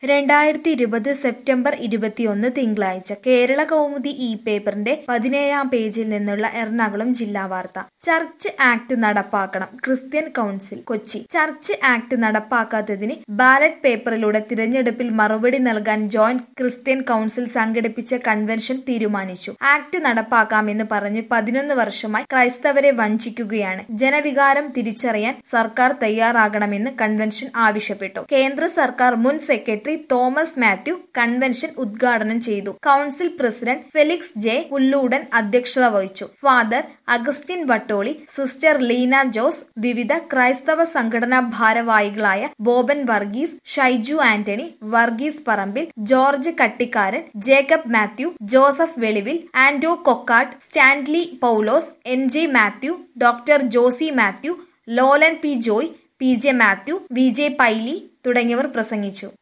രണ്ടായിരത്തി ഇരുപത് സെപ്റ്റംബർ ഇരുപത്തിയൊന്ന് തിങ്കളാഴ്ച കേരള കൗമുദി ഇ പേപ്പറിന്റെ പതിനേഴാം പേജിൽ നിന്നുള്ള എറണാകുളം ജില്ലാ വാർത്ത ചർച്ച് ആക്ട് നടപ്പാക്കണം Christian council Kochi church act നടപ്പാക്കാത്തതിന് ബാലറ്റ് പേപ്പറിലൂടെ തിരഞ്ഞെടുപ്പിൽ മറുപടി നൽകാൻ ജോയിന്റ് ക്രിസ്ത്യൻ കൗൺസിൽ സംഘടിപ്പിച്ച കൺവെൻഷൻ തീരുമാനിച്ചു ആക്ട് നടപ്പാക്കാമെന്ന് പറഞ്ഞ് പതിനൊന്ന് വർഷമായി ക്രൈസ്തവരെ വഞ്ചിക്കുകയാണ് ജനവികാരം തിരിച്ചറിയാൻ സർക്കാർ തയ്യാറാകണമെന്ന് കൺവെൻഷൻ ആവശ്യപ്പെട്ടു കേന്ദ്ര സർക്കാർ മുൻ സെക്രട്ടറി തോമസ് മാത്യു കൺവെൻഷൻ ഉദ്ഘാടനം ചെയ്തു council president Felix J Pulloodan അധ്യക്ഷത വഹിച്ചു ഫാദർ അഗസ്റ്റിൻ വട്ടോളി സിസ്റ്റർ ലീന ജോസ് വിവിധ ക്രൈസ്തവ സംഘടനാ ഭാരവാഹികളായ Boban Varghese Shaiju Antony Varghese Parambil George Kattikkaran Jacob Mathew Joseph Velivil Anto Kokkatt Stanley Paulose N J Mathew doctor Josy Mathew Lolan P Joy P J Mathew V J Paily തുടങ്ങിയവർ പ്രസംഗിച്ചു